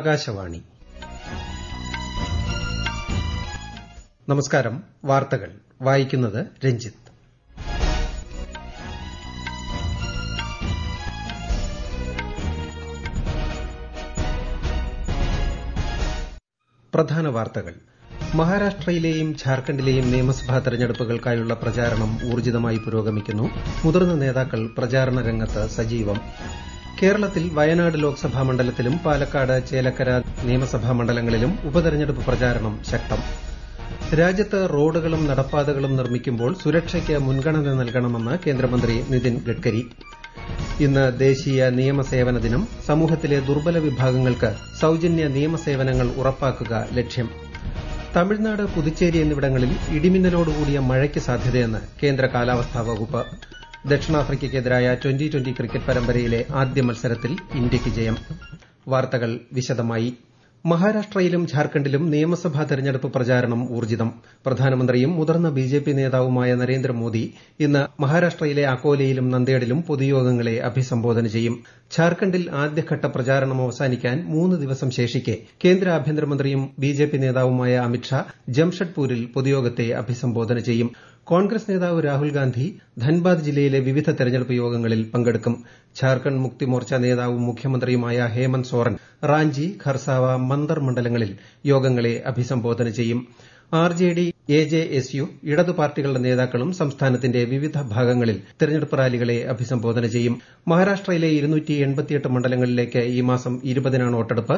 ആകാശവാണി നമസ്കാരം വാർത്തകൾ വായിക്കുന്നത് രഞ്ജിത്ത് പ്രധാന വാർത്തകൾ മഹാരാഷ്ട്രയിലെയും ഝാർഖണ്ഡിലെയും നിയമസഭാ തെരഞ്ഞെടുപ്പുകൾക്കായുള്ള പ്രചാരണം ഊർജിതമായി പുരോഗമിക്കുന്നു മുതിർന്ന നേതാക്കൾ പ്രചാരണ രംഗത്ത് സജീവം കേരളത്തിൽ വയനാട് ലോക്സഭാ മണ്ഡലത്തിലും പാലക്കാട് ചേലക്കര നിയമസഭാ മണ്ഡലങ്ങളിലും ഉപതെരഞ്ഞെടുപ്പ് പ്രചാരണം ശക്തം രാജ്യത്ത് റോഡുകളും നടപ്പാതകളും നിർമ്മിക്കുമ്പോൾ സുരക്ഷയ്ക്ക് മുൻഗണന നൽകണമെന്ന് കേന്ദ്രമന്ത്രി നിതിൻ ഗഡ്കരി ഇന്ന് ദേശീയ നിയമസേവന ദിനം സമൂഹത്തിലെ ദുർബല വിഭാഗങ്ങൾക്ക് സൌജന്യ നിയമസേവനങ്ങൾ ഉറപ്പാക്കുക ലക്ഷ്യം തമിഴ്നാട് പുതുച്ചേരി എന്നിവിടങ്ങളിൽ ഇടിമിന്നലോടുകൂടിയ മഴയ്ക്ക് സാധ്യതയെന്ന് കേന്ദ്ര കാലാവസ്ഥാ വകുപ്പ് ദക്ഷിണാഫ്രിക്കയ്ക്കെതിരായ ട്വന്റി ട്വന്റി ക്രിക്കറ്റ് പരമ്പരയിലെ ആദ്യ മത്സരത്തിൽ ഇന്ത്യയ്ക്ക് ജയം വാർത്തകൾ വിശദമായി മഹാരാഷ്ട്രയിലും ഝാർഖണ്ഡിലും നിയമസഭാ തെരഞ്ഞെടുപ്പ് പ്രചാരണം ഊർജിതം പ്രധാനമന്ത്രിയും മുതിർന്ന ബിജെപി നേതാവുമായ നരേന്ദ്രമോദി ഇന്ന് മഹാരാഷ്ട്രയിലെ അക്കോലയിലും നന്ദേഡിലും പൊതുയോഗങ്ങളെ അഭിസംബോധന ചെയ്യും ഝാർഖണ്ഡിൽ ആദ്യഘട്ട പ്രചാരണം അവസാനിക്കാൻ മൂന്ന് ദിവസം ശേഷിക്കെ കേന്ദ്ര ആഭ്യന്തരമന്ത്രിയും ബിജെപി നേതാവുമായ അമിത്ഷാ ജംഷഡ്പൂരിൽ പൊതുയോഗത്തെ അഭിസംബോധന ചെയ്യും കോൺഗ്രസ് നേതാവ് രാഹുൽ ഗാന്ധി ധൻബാദ് ജില്ലയിലെ വിവിധ തെരഞ്ഞെടുപ്പ് യോഗങ്ങളിൽ പങ്കെടുക്കും ഝാർഖണ്ഡ് മുക്തി മോർച്ച നേതാവും മുഖ്യമന്ത്രിയുമായ ഹേമന്ത് സോറൻ റാഞ്ചി ഖർസാവ മന്ദർ മണ്ഡലങ്ങളിൽ യോഗങ്ങളെ അഭിസംബോധന ചെയ്യും ആർജെഡി എജെഎസ്യു ഇടതു പാർട്ടികളുടെ നേതാക്കളും സംസ്ഥാനത്തിന്റെ വിവിധ ഭാഗങ്ങളിൽ തെരഞ്ഞെടുപ്പ് റാലികളെ അഭിസംബോധന ചെയ്യും മഹാരാഷ്ട്രയിലെ മണ്ഡലങ്ങളിലേക്ക് ഈ മാസം ഇരുപതിനാണ് വോട്ടെടുപ്പ്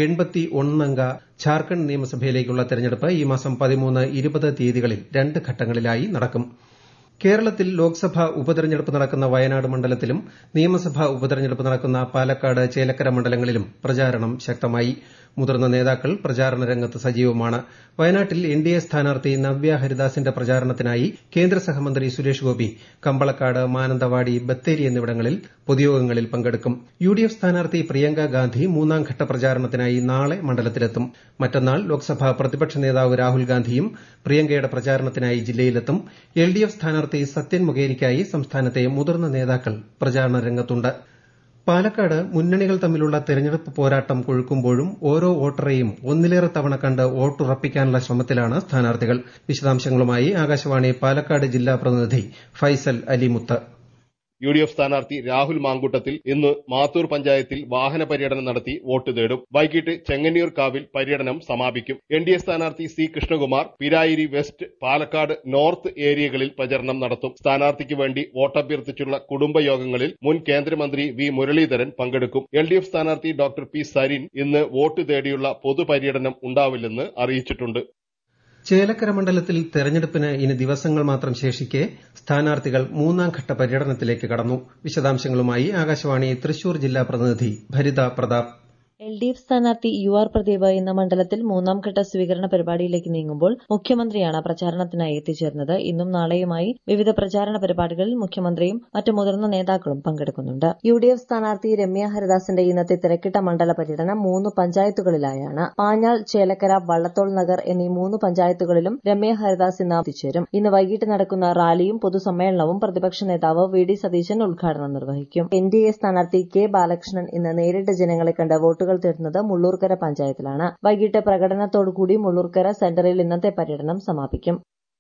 അംഗ ഝാർഖണ്ഡ് നിയമസഭയിലേക്കുള്ള തെരഞ്ഞെടുപ്പ് ഈ മാസം പതിമൂന്ന് ഇരുപത് തീയതികളിൽ രണ്ട് ഘട്ടങ്ങളിലായി നടക്കും കേരളത്തിൽ ലോക്സഭാ ഉപതെരഞ്ഞെടുപ്പ് നടക്കുന്ന വയനാട് മണ്ഡലത്തിലും നിയമസഭാ ഉപതെരഞ്ഞെടുപ്പ് നടക്കുന്ന പാലക്കാട് ചേലക്കര മണ്ഡലങ്ങളിലും പ്രചാരണം ശക്തമായി മുതിർന്ന നേതാക്കൾ പ്രചാരണ രംഗത്ത് സജീവമാണ് വയനാട്ടിൽ എൻഡിഎ സ്ഥാനാർത്ഥി നവ്യ ഹരിദാസിന്റെ പ്രചാരണത്തിനായി കേന്ദ്ര സഹമന്ത്രി സുരേഷ് ഗോപി കമ്പളക്കാട് മാനന്തവാടി ബത്തേരി എന്നിവിടങ്ങളിൽ പൊതുയോഗങ്ങളിൽ പങ്കെടുക്കും യുഡിഎഫ് സ്ഥാനാർത്ഥി പ്രിയങ്ക ഗാന്ധി മൂന്നാം ഘട്ട പ്രചാരണത്തിനായി നാളെ മണ്ഡലത്തിലെത്തും മറ്റന്നാൾ ലോക്സഭാ പ്രതിപക്ഷ നേതാവ് രാഹുൽ ഗാന്ധിയും പ്രിയങ്കയുടെ പ്രചാരണത്തിനായി ജില്ലയിലെത്തും എൽഡിഎഫ് സ്ഥാനാർത്ഥി സത്യൻ മൊകേരിക്കായി സംസ്ഥാനത്തെ മുതിർന്ന നേതാക്കൾ പ്രചാരണ രംഗത്തുണ്ട് പാലക്കാട് മുന്നണികൾ തമ്മിലുള്ള തെരഞ്ഞെടുപ്പ് പോരാട്ടം കൊഴുക്കുമ്പോഴും ഓരോ വോട്ടറെയും ഒന്നിലേറെ തവണ കണ്ട് വോട്ടുറപ്പിക്കാനുള്ള ശ്രമത്തിലാണ് സ്ഥാനാർത്ഥികൾ വിശദാംശങ്ങളുമായി ആകാശവാണി പാലക്കാട് ജില്ലാ പ്രതിനിധി Faisal Alimuth U D F സ്ഥാനാർത്ഥി രാഹുൽ മാങ്കൂട്ടത്തിൽ ഇന്ന് മാത്തൂർ പഞ്ചായത്തിൽ വാഹന പര്യടനം നടത്തി വോട്ട് തേടും വൈകിട്ട് ചെങ്ങന്നൂർ കാവിൽ പര്യടനം സമാപിക്കും എൻ ഡി എ സ്ഥാനാർത്ഥി C Krishnakumar Pirayiri west Palakkad north ഏരിയകളിൽ പ്രചരണം നടത്തും സ്ഥാനാർത്ഥിക്ക് വേണ്ടി വോട്ടഭ്യർത്ഥിച്ചുള്ള കുടുംബയോഗങ്ങളിൽ മുൻ കേന്ദ്രമന്ത്രി വി മുരളീധരൻ പങ്കെടുക്കും എൽ ഡി എഫ് സ്ഥാനാർത്ഥി ഡോക്ടർ പി സരിൻ ഇന്ന് വോട്ട് തേടിയുള്ള പൊതുപര്യടനം ഉണ്ടാവില്ലെന്ന് അറിയിച്ചിട്ടുണ്ട് ചേലക്കര മണ്ഡലത്തിൽ തെരഞ്ഞെടുപ്പിന് ഇനി ദിവസങ്ങൾ മാത്രം ശേഷിക്കെ സ്ഥാനാർത്ഥികൾ മൂന്നാം ഘട്ട പര്യടനത്തിലേക്ക് കടന്നു വിശദാംശങ്ങളുമായി ആകാശവാണി തൃശൂർ ജില്ലാ പ്രതിനിധി Bharitha Prathap L D F സ്ഥാനാർത്ഥി യു ആർ പ്രദീപ് ഇന്ന് മണ്ഡലത്തിൽ മൂന്നാം ഘട്ട സ്വീകരണ പരിപാടിയിലേക്ക് നീങ്ങുമ്പോൾ മുഖ്യമന്ത്രിയാണ് പ്രചാരണത്തിനായി എത്തിച്ചേർന്നത് ഇന്നും നാളെയുമായി വിവിധ പ്രചാരണ പരിപാടികളിൽ മുഖ്യമന്ത്രിയും മറ്റു മുതിർന്ന നേതാക്കളും പങ്കെടുക്കുന്നുണ്ട് യു ഡി എഫ് സ്ഥാനാർത്ഥി രമ്യ ഹരിദാസിന്റെ ഇന്നത്തെ തിരക്കിട്ട മണ്ഡല പര്യടനം മൂന്ന് പഞ്ചായത്തുകളിലായാണ് പാഞ്ഞാൾ ചേലക്കര വള്ളത്തോൾ നഗർ എന്നീ മൂന്ന് പഞ്ചായത്തുകളിലും രമ്യ ഹരിദാസ് ഇന്ന് എത്തിച്ചേരും ഇന്ന് വൈകിട്ട് നടക്കുന്ന റാലിയും പൊതുസമ്മേളനവും പ്രതിപക്ഷ നേതാവ് വി ഡി സതീശൻ ഉദ്ഘാടനം നിർവഹിക്കും എൻ ഡി എ സ്ഥാനാർത്ഥി കെ ബാലകൃഷ്ണൻ ഇന്ന് നേരിട്ട് ജനങ്ങളെ കണ്ട് വോട്ടുകൾ വോട്ടുകൾ തേടുന്നത് മുള്ളൂർക്കര പഞ്ചായത്തിലാണ് വൈകിട്ട് പ്രകടനത്തോടുകൂടി മുള്ളൂർക്കര സെന്ററിൽ ഇന്നത്തെ പര്യടനം സമാപിക്കും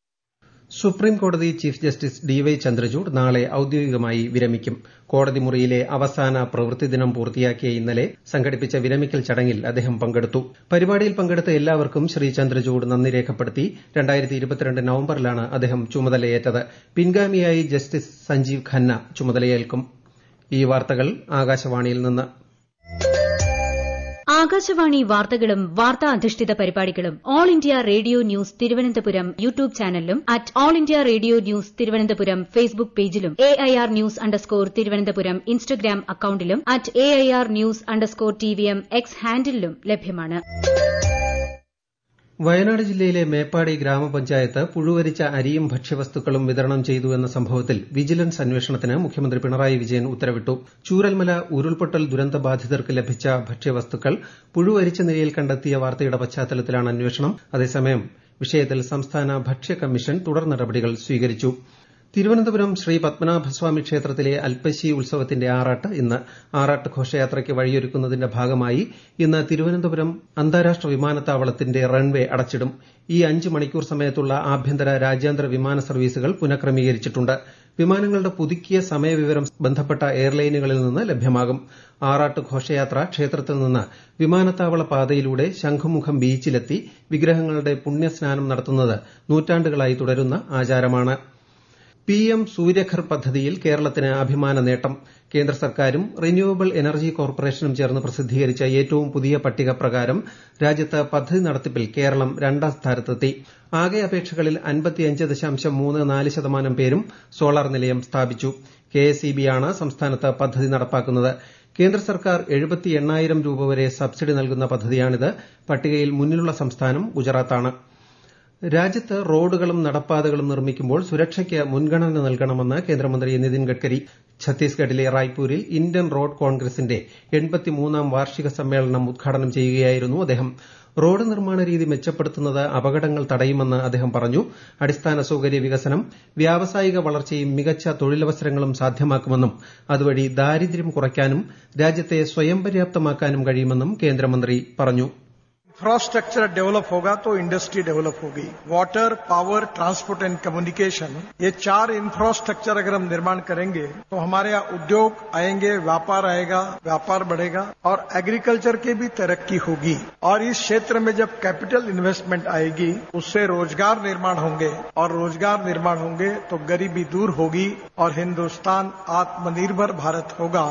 സുപ്രീം കോടതി chief justice D Y Chandrachud നാളെ ഔദ്യോഗികമായി വിരമിക്കും കോടതി മുറിയിലെ അവസാന പ്രവൃത്തി ദിനം പൂർത്തിയാക്കിയ ഇന്നലെ സംഘടിപ്പിച്ച വിരമിക്കൽ ചടങ്ങിൽ അദ്ദേഹം പങ്കെടുത്തു പരിപാടിയിൽ പങ്കെടുത്ത എല്ലാവർക്കും ശ്രീ ചന്ദ്രചൂഡ് നന്ദി രേഖപ്പെടുത്തി നവംബറിലാണ് അദ്ദേഹം ചുമതലയേറ്റത് പിൻഗാമിയായി ജസ്റ്റിസ് സഞ്ജീവ് ഖന്ന ചുമതലയേൽക്കും ഈ വാർത്തകൾ ആകാശവാണിയിൽ നിന്ന് ആകാശവാണി വാർത്തകളും വാർത്താ അധിഷ്ഠിത പരിപാടികളും all India radio news Thiruvananthapuram YouTube ചാനലിലും at all India radio news Thiruvananthapuram Facebook പേജിലും A I R news underscore Thiruvananthapuram Instagram അക്കൌണ്ടിലും at A I R news underscore T V M X ഹാൻഡിലും ലഭ്യമാണ് വയനാട് ജില്ലയിലെ മേപ്പാടി ഗ്രാമപഞ്ചായത്ത് പുഴുവരിച്ച അരിയും ഭക്ഷ്യവസ്തുക്കളും വിതരണം ചെയ്തു എന്ന സംഭവത്തിൽ വിജിലൻസ് അന്വേഷണത്തിന് മുഖ്യമന്ത്രി പിണറായി വിജയൻ ഉത്തരവിട്ടു ചൂരൽമല ഉരുൾപൊട്ടൽ ദുരന്തബാധിതർക്ക് ലഭിച്ച ഭക്ഷ്യവസ്തുക്കൾ പുഴുവരിച്ച നിലയിൽ കണ്ടെത്തിയ വാർത്തയുടെ പശ്ചാത്തലത്തിലാണ് അന്വേഷണം അതേസമയം വിഷയത്തിൽ സംസ്ഥാന ഭക്ഷ്യ കമ്മീഷൻ തുടർ നടപടികൾ സ്വീകരിച്ചു തിരുവനന്തപുരം ശ്രീ പത്മനാഭസ്വാമി ക്ഷേത്രത്തിലെ അൽപ്പശി ഉത്സവത്തിന്റെ ആറാട്ട് ഇന്ന് ആറാട്ട് ഘോഷയാത്രയ്ക്ക് വഴിയൊരുക്കുന്നതിന്റെ ഭാഗമായി ഇന്ന് തിരുവനന്തപുരം അന്താരാഷ്ട്ര വിമാനത്താവളത്തിന്റെ റൺവേ അടച്ചിടും ഈ അഞ്ച് മണിക്കൂർ സമയത്തുള്ള ആഭ്യന്തര രാജ്യാന്തര വിമാന സർവീസുകൾ പുനഃക്രമീകരിച്ചിട്ടുണ്ട് വിമാനങ്ങളുടെ പുതുക്കിയ സമയവിവരം ബന്ധപ്പെട്ട എയർലൈനുകളിൽ നിന്ന് ലഭ്യമാകും ആറാട്ട് ഘോഷയാത്ര ക്ഷേത്രത്തിൽ നിന്ന് വിമാനത്താവള പാതയിലൂടെ ശംഖുമുഖം ബീച്ചിലെത്തി വിഗ്രഹങ്ങളുടെ പുണ്യസ്നാനം നടത്തുന്നത് നൂറ്റാണ്ടുകളായി തുടരുന്ന ആചാരമാണ് പിഎം സൂര്യഘർ പദ്ധതിയിൽ കേരളത്തിന് അഭിമാന നേട്ടം കേന്ദ്ര സർക്കാരും റിന്യൂവബിൾ എനർജി കോർപ്പറേഷനും ചേർന്ന് പ്രസിദ്ധീകരിച്ച ഏറ്റവും പുതിയ പട്ടിക പ്രകാരം രാജ്യത്ത് പദ്ധതി നടത്തിപ്പിൽ കേരളം രണ്ടാം സ്ഥാനത്തെത്തി ആകെ അപേക്ഷകളിൽ ശതമാനം പേരും സോളാർ നിലയം സ്ഥാപിച്ചു കെഎസ്ഇബിയാണ് സംസ്ഥാനത്ത് പദ്ധതി നടപ്പാക്കുന്നത് കേന്ദ്ര സർക്കാർ എഴുപത്തി എണ്ണായിരം രൂപ വരെ സബ്സിഡി നൽകുന്ന പദ്ധതിയാണിത് പട്ടികയിൽ മുന്നിലുള്ള സംസ്ഥാനം ഗുജറാത്താണ് രാജ്യത്ത് റോഡുകളും നടപ്പാതകളും നിർമ്മിക്കുമ്പോൾ സുരക്ഷയ്ക്ക് മുൻഗണന നൽകണമെന്ന് കേന്ദ്രമന്ത്രി നിതിൻ ഗഡ്കരി ഛത്തീസ്ഗഡിലെ റായ്പൂരിൽ ഇന്ത്യൻ റോഡ് കോൺഗ്രസിന്റെ എൺപത്തിമൂന്നാം വാർഷിക സമ്മേളനം ഉദ്ഘാടനം ചെയ്യുകയായിരുന്നു അദ്ദേഹം റോഡ് നിർമ്മാണ രീതി മെച്ചപ്പെടുത്തുന്നത് അപകടങ്ങൾ തടയുമെന്ന് അദ്ദേഹം പറഞ്ഞു അടിസ്ഥാന സൌകര്യ വികസനം വ്യാവസായിക വളർച്ചയും മികച്ച തൊഴിലവസരങ്ങളും സാധ്യമാക്കുമെന്നും അതുവഴി ദാരിദ്ര്യം കുറയ്ക്കാനും രാജ്യത്തെ സ്വയം പര്യാപ്തമാക്കാനും കഴിയുമെന്നും കേന്ദ്രമന്ത്രി പറഞ്ഞു इंफ्रास्ट्रक्चर डेवलप होगा तो इंडस्ट्री डेवलप होगी water power transport and communication ये चार इंफ्रास्ट्रक्चर अगर हम निर्माण करेंगे तो हमारे यहाँ उद्योग आएंगे व्यापार आएगा व्यापार बढ़ेगा और एग्रीकल्चर की भी तरक्की होगी और इस क्षेत्र में जब कैपिटल इन्वेस्टमेंट आएगी उससे रोजगार निर्माण होंगे और रोजगार निर्माण होंगे तो गरीबी दूर होगी और हिंदुस्तान आत्मनिर्भर भारत होगा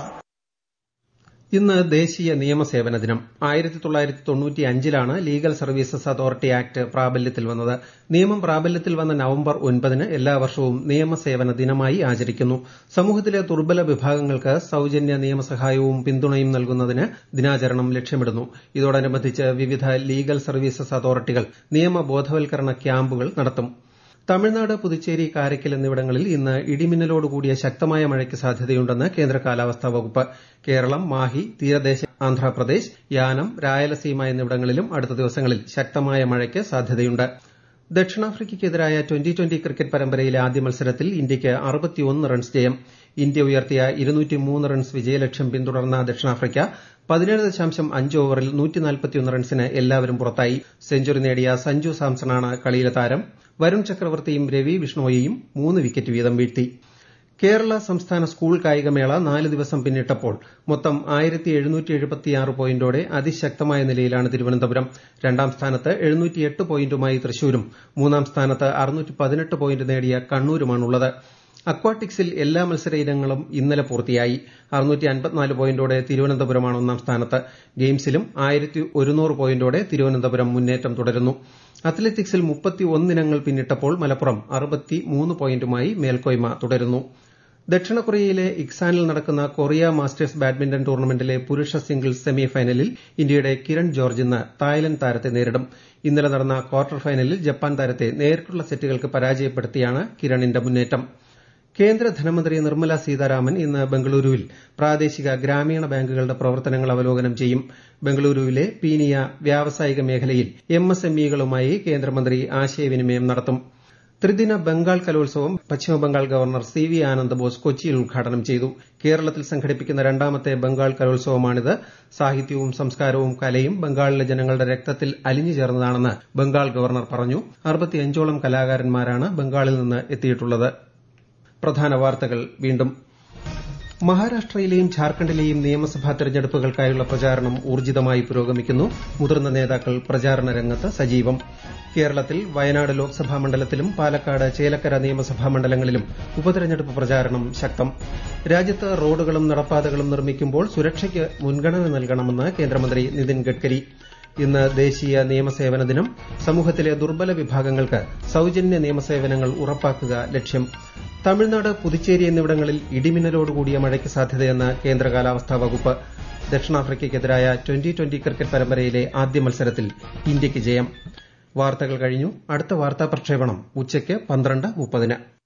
ഇന്ന് ദേശീയ നിയമസേവന ദിനം ആയിരത്തി തൊള്ളായിരത്തി തൊണ്ണൂറ്റി അഞ്ചിലാണ് ലീഗൽ സർവീസസ് അതോറിറ്റി ആക്ട് പ്രാബല്യത്തിൽ വന്നത് നിയമം പ്രാബല്യത്തിൽ വന്ന നവംബർ ഒൻപതിന് എല്ലാ വർഷവും നിയമസേവന ദിനമായി ആചരിക്കുന്നു സമൂഹത്തിലെ ദുർബല വിഭാഗങ്ങൾക്ക് സൌജന്യ നിയമസഹായവും പിന്തുണയും നൽകുന്നതിന് ദിനാചരണം ലക്ഷ്യമിടുന്നു ഇതോടനുബന്ധിച്ച് വിവിധ ലീഗൽ സർവീസസ് അതോറിറ്റികൾ നിയമ ബോധവൽക്കരണ ക്യാമ്പുകൾ നടത്തും തമിഴ്നാട് പുതുച്ചേരി കാരയ്ക്കൽ എന്നിവിടങ്ങളിൽ ഇന്ന് ഇടിമിന്നലോടുകൂടിയ ശക്തമായ മഴയ്ക്ക് സാധ്യതയുണ്ടെന്ന് കേന്ദ്ര കാലാവസ്ഥാ വകുപ്പ് കേരളം മാഹി തീരദേശ ആന്ധ്രാപ്രദേശ് യാനം രായലസീമ എന്നിവിടങ്ങളിലും അടുത്ത ദിവസങ്ങളിൽ ശക്തമായ മഴയ്ക്ക് സാധ്യതയുണ്ട് ദക്ഷിണാഫ്രിക്കയ്ക്കെതിരായ ട്വന്റി ട്വന്റി ക്രിക്കറ്റ് പരമ്പരയിലെ ആദ്യ മത്സരത്തിൽ ഇന്ത്യയ്ക്ക് അറുപത്തിയൊന്ന് റൺസ് ജയം ഇന്ത്യ ഉയർത്തിയ ഇരുന്നൂറ്റിമൂന്ന് റൺസ് വിജയലക്ഷ്യം പിന്തുടർന്ന ദക്ഷിണാഫ്രിക്ക പതിനേഴ് ദശാംശം അഞ്ച് ഓവറിൽ നൂറ്റിനാൽപ്പത്തിയൊന്ന് റൺസിന് എല്ലാവരും പുറത്തായി സെഞ്ചുറി നേടിയ സഞ്ജു സാംസണാണ് കളിയിലെ താരം വരുൺ ചക്രവർത്തിയും രവി ബിഷ്ണോയിയും മൂന്ന് വിക്കറ്റ് വീതം വീഴ്ത്തി കേരള സംസ്ഥാന സ്കൂൾ കായികമേള നാല് ദിവസം പിന്നിട്ടപ്പോൾ മൊത്തം ആയിരത്തി എഴുന്നൂറ്റി എഴുപത്തിയാറ് പോയിന്റോടെ അതിശക്തമായ നിലയിലാണ് തിരുവനന്തപുരം രണ്ടാം സ്ഥാനത്ത് എഴുന്നൂറ്റിയെട്ട് പോയിന്റുമായി തൃശൂരും മൂന്നാം സ്ഥാനത്ത് അറുന്നൂറ്റി പതിനെട്ട് പോയിന്റ് നേടിയ കണ്ണൂരുമാണുള്ളത് അക്വാട്ടിക്സിൽ എല്ലാ മത്സര ഇനങ്ങളും ഇന്നലെ പൂർത്തിയായി പോയിന്റോടെ തിരുവനന്തപുരമാണ് ഒന്നാം സ്ഥാനത്ത് ഗെയിംസിലും ആയിരത്തി ഒരുന്നൂറ് പോയിന്റോടെ തിരുവനന്തപുരം മുന്നേറ്റം തുടരുന്നു അത്ലറ്റിക്സിൽ മുപ്പത്തിയൊന്ന് ഇനങ്ങൾ പിന്നിട്ടപ്പോൾ മലപ്പുറം അറുപത്തിമൂന്ന് പോയിന്റുമായി മേൽക്കോയ്മ തുടരുന്നു ദക്ഷിണ കൊറിയയിലെ ഇക്സാനിൽ നടക്കുന്ന കൊറിയ മാസ്റ്റേഴ്സ് ബാഡ്മിന്റൺ ടൂർണമെന്റിലെ പുരുഷ സിംഗിൾസ് സെമി ഫൈനലിൽ ഇന്ത്യയുടെ കിരൺ ജോർജ് ഇന്ന് തായ്ലന്റ് താരത്തെ നേരിടും ഇന്നലെ നടന്ന ക്വാർട്ടർ ഫൈനലിൽ ജപ്പാൻ താരത്തെ നേരിട്ടുള്ള സെറ്റുകൾക്ക് പരാജയപ്പെടുത്തിയാണ് കിരണിന്റെ മുന്നേറ്റം കേന്ദ്ര ധനമന്ത്രി നിർമ്മല സീതാരാമൻ ഇന്ന് ബംഗളൂരുവിൽ പ്രാദേശിക ഗ്രാമീണ ബാങ്കുകളുടെ പ്രവർത്തനങ്ങൾ അവലോകനം ചെയ്യും ബംഗളൂരുവിലെ പീനിയ വ്യാവസായിക മേഖലയിൽ എംഎസ്എംഇകളുമായി കേന്ദ്രമന്ത്രി ആശയവിനിമയം നടത്തും ത്രിദിന ബംഗാൾ കലോത്സവം Paschimbangal governor C V Ananda Bose കൊച്ചിയിൽ ഉദ്ഘാടനം ചെയ്തു കേരളത്തിൽ സംഘടിപ്പിക്കുന്ന രണ്ടാമത്തെ ബംഗാൾ കലോത്സവമാണിത് സാഹിത്യവും സംസ്കാരവും കലയും ബംഗാളിലെ ജനങ്ങളുടെ രക്തത്തിൽ അലിഞ്ഞു ചേർന്നതാണെന്ന് ബംഗാൾ ഗവർണർ പറഞ്ഞു അറുപത്തിയഞ്ചോളം കലാകാരന്മാരാണ് ബംഗാളിൽ നിന്ന് എത്തിയിട്ടുള്ളത് പ്രധാന വാർത്തകൾ വീണ്ടും മഹാരാഷ്ട്രയിലെയും ഝാർഖണ്ഡിലെയും നിയമസഭാ തെരഞ്ഞെടുപ്പുകൾക്കായുള്ള പ്രചാരണം ഊർജിതമായി പുരോഗമിക്കുന്നു മുതിർന്ന നേതാക്കൾ പ്രചാരണ രംഗത്ത് സജീവം കേരളത്തിൽ വയനാട് ലോക്സഭാ മണ്ഡലത്തിലും പാലക്കാട് ചേലക്കര നിയമസഭാ മണ്ഡലങ്ങളിലും ഉപതെരഞ്ഞെടുപ്പ് പ്രചാരണം ശക്തം രാജ്യത്ത് റോഡുകളും നടപ്പാതകളും നിർമ്മിക്കുമ്പോൾ സുരക്ഷയ്ക്ക് മുൻഗണന നൽകണമെന്ന് കേന്ദ്രമന്ത്രി നിതിൻ ഗഡ്കരി ഇന്ന് ദേശീയ നിയമസേവന ദിനം സമൂഹത്തിലെ ദുർബല വിഭാഗങ്ങൾക്ക് സൌജന്യ നിയമസേവനങ്ങൾ ഉറപ്പാക്കുക ലക്ഷ്യം തമിഴ്നാട് പുതുച്ചേരി എന്നിവിടങ്ങളിൽ ഇടിമിന്നലോടുകൂടിയ മഴയ്ക്ക് സാധ്യതയെന്ന് കേന്ദ്ര കാലാവസ്ഥാ വകുപ്പ് ദക്ഷിണാഫ്രിക്കയ്ക്കെതിരായ ട്വന്റി ട്വന്റി ക്രിക്കറ്റ് പരമ്പരയിലെ ആദ്യ മത്സരത്തിൽ ഇന്ത്യയ്ക്ക് ജയം വാർത്തകൾ കഴിഞ്ഞു അടുത്ത വാർത്താ പ്രക്ഷേപണം ഉച്ചയ്ക്ക് പന്ത്രണ്ട് മുപ്പതിന്